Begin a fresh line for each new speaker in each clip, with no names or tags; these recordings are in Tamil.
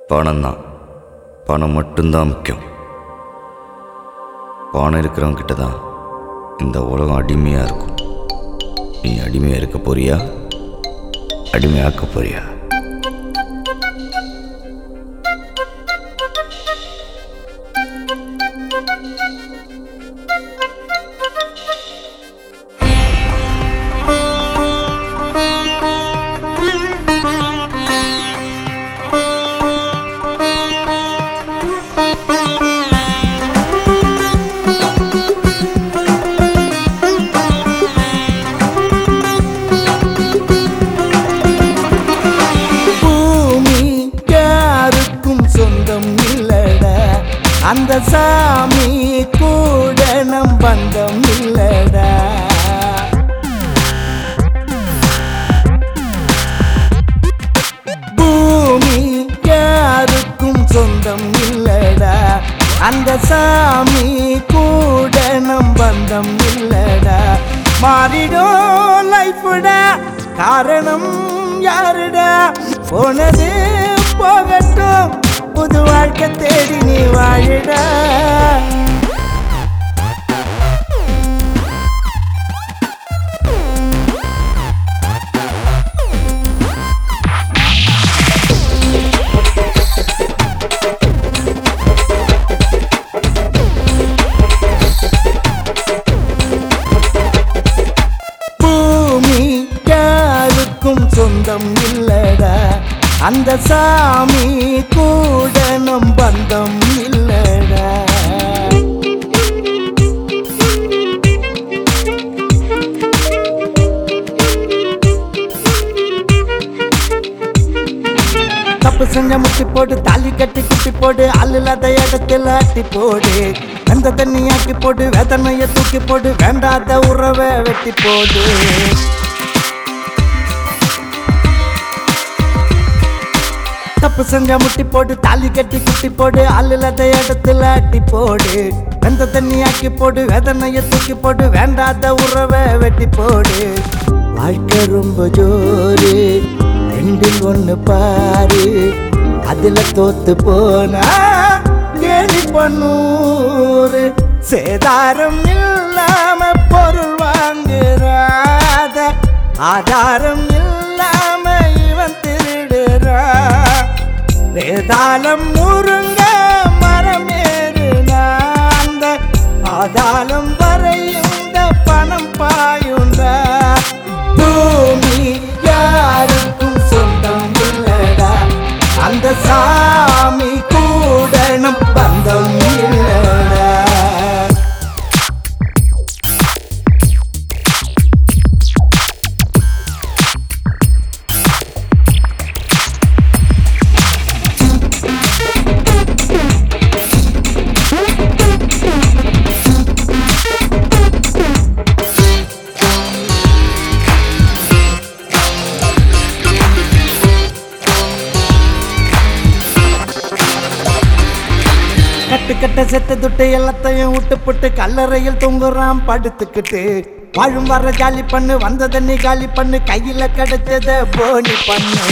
பணம் தான் பணம் மட்டும்தான் முக்கியம் பணம் இருக்கிறவங்க கிட்ட தான் இந்த உலகம் அடிமையாக இருக்கும் நீ அடிமையாக இருக்க போறியா அடிமையாக்க போறியா
பூமி யாருக்கும் சொந்தம் இல்லடா அந்த சாமி கூட நம் பந்தம் இல்லடா பூமி யாருக்கும் சொந்தம் இல்லடா அந்த சாமி கூட நம் பந்தம் இல்லடா மாறிடும் லைஃப்டா காரணம் யாருடா போனது போகட்டும் புது வாழ்க்கை தேடி நீ வாழுடா பூமி யாருக்கும் சொந்தம் இல்லடா அந்த சாமி கூட நம் பந்தம் இல்லடா தப்பு செஞ்ச முட்டி போடு தாலி கட்டி குட்டி போடு அல்லில்லாத இடத்துல அட்டி போடு வெந்த தண்ணி ஆக்கி போடு வேதனைய தூக்கி போடு வேண்டாத உறவை வெட்டி போடு தப்பு செஞ்ச முட்டி போடு தாலி கட்டி குட்டி போடு அல்லில்லாத இடத்துல அட்டி போடு வெந்த தண்ணி ஆக்கி போடு வேதனைய தூக்கி போடு வேண்டாத உறவை வெட்டி போடு வாழ்க்கை ரொம்ப ஜோரு ரெண்டில் ஒண்ணு பாரு அதுல தோத்து போனா கேலி பண்ணூரு சேதாரம் இல்லாம பொருள் வாங்குறாத ஆதாரம் இல்லாம இவன் திருடுறா வேதாளம் முருங்க மரம் ஏறுனா அந்த ஆதாளம் வரை இந்த பணம் பாயுண்டா பூமி யாருக்கும் சொந்தம் இல்லடா அந்த சாமி கூட நம் பந்தம் இல்லடா கட்டு கட்ட செத்த துட்டு எல்லாத்தையும் விட்டு புட்டு கல்லறையில் தொங்குறான் படுத்துக்கிட்டு வாழும் வர ஜாலி பண்ணு வந்ததை நீ காலி பண்ணு கையில கிடைச்சத போனி பண்ணு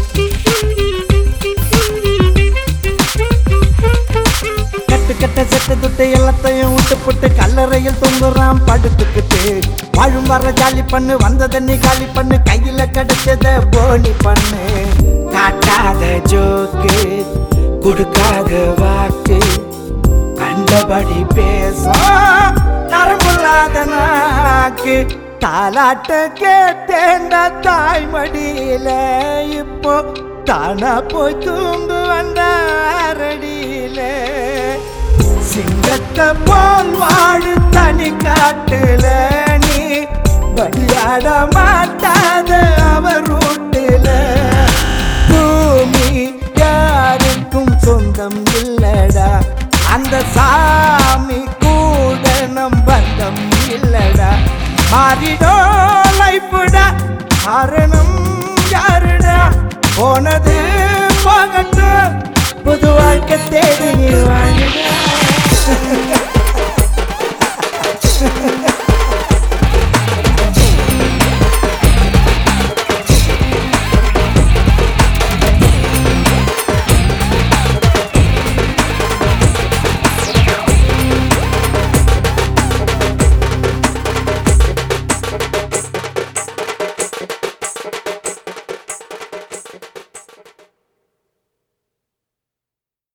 கட்டு கட்ட செத்த துட்டு எல்லாத்தையும் விட்டு புட்டு கல்லறையில் தொங்குறான் படுத்துக்கிட்டு வாழும் வர ஜாலி பண்ணு வந்ததை நீ காலி பண்ணு கையில கிடைச்சத போனி பண்ணு காட்டாத ஜோக்கு கொடுக்காத வாக்கு கண்டபடி பேசும் நரம்புள்ளாத நாக்கு தாலாட்ட கேட்டேண்ட தாய்மடியில இப்போ தானா போய் தூங்கு வந்தாரடியில சிங்கத்தை போல் வாழு தனி காட்டுல நீ பலியாட மாட்டாத அவர் ரூட்டில பூமி யாருக்கும் சொந்தம் இல்லடா அந்த சாமி கூட நம் பந்தம் இல்லடா மாறிடோ லைஃப்டா காரணம் யாருடா போனது போகட்டும் புது வாழ்க்கை தேடி நீ வாழுடா